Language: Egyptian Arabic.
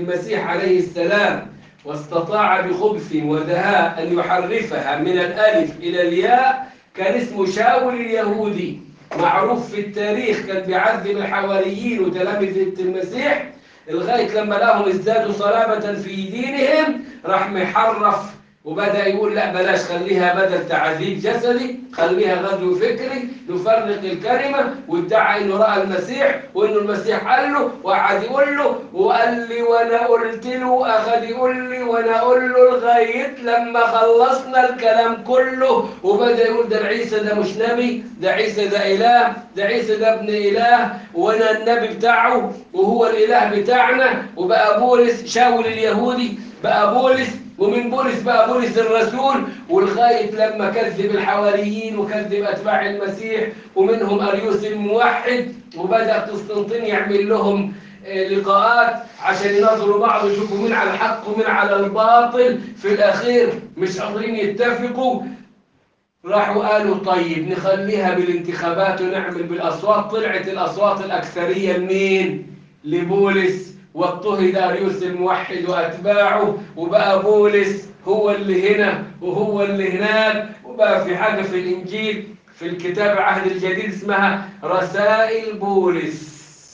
المسيح عليه السلام واستطاع بخبث ودهاء أن يحرفها من الألف إلى الياء كان اسمه شاول اليهودي معروف في التاريخ كان بيعذب الحواريين وتلامذة المسيح لغاية لما لهم ازدادوا صلابة في دينهم راح محرف وبدأ يقول لا بلاش خليها بدل تعذيب جسدي خليها غزو فكري نفرق الكلمة وادعى انه رأى المسيح وانه المسيح قال له وقعد يقول له وقال لي وانا قلت له اخذ يقول لي وانا اقول له لغاية لما خلصنا الكلام كله وبدأ يقول ده عيسى ده مش نبي ده عيسى ده اله ده عيسى ده ابن اله وانا النبي بتاعه وهو الاله بتاعنا وبقى بولس شاول اليهودي بقى بولس ومن بولس بقى بولس الرسول ولغاية لما كذب الحواريين وكذب أتباع المسيح ومنهم أريوس الموحد وبدأ قسطنطين يعمل لهم لقاءات عشان يناظروا بعض يشوفوا مين على الحق ومين على الباطل في الأخير مش قادرين يتفقوا راحوا قالوا طيب نخليها بالانتخابات ونعمل بالأصوات طلعت الأصوات الأكثرية لمين؟ لبولس واضطهد أريوس الموحد وأتباعه وبقى بولس هو اللي هنا وهو اللي هناك وبقى في حاجة في الإنجيل في الكتاب العهد الجديد اسمها رسائل بولس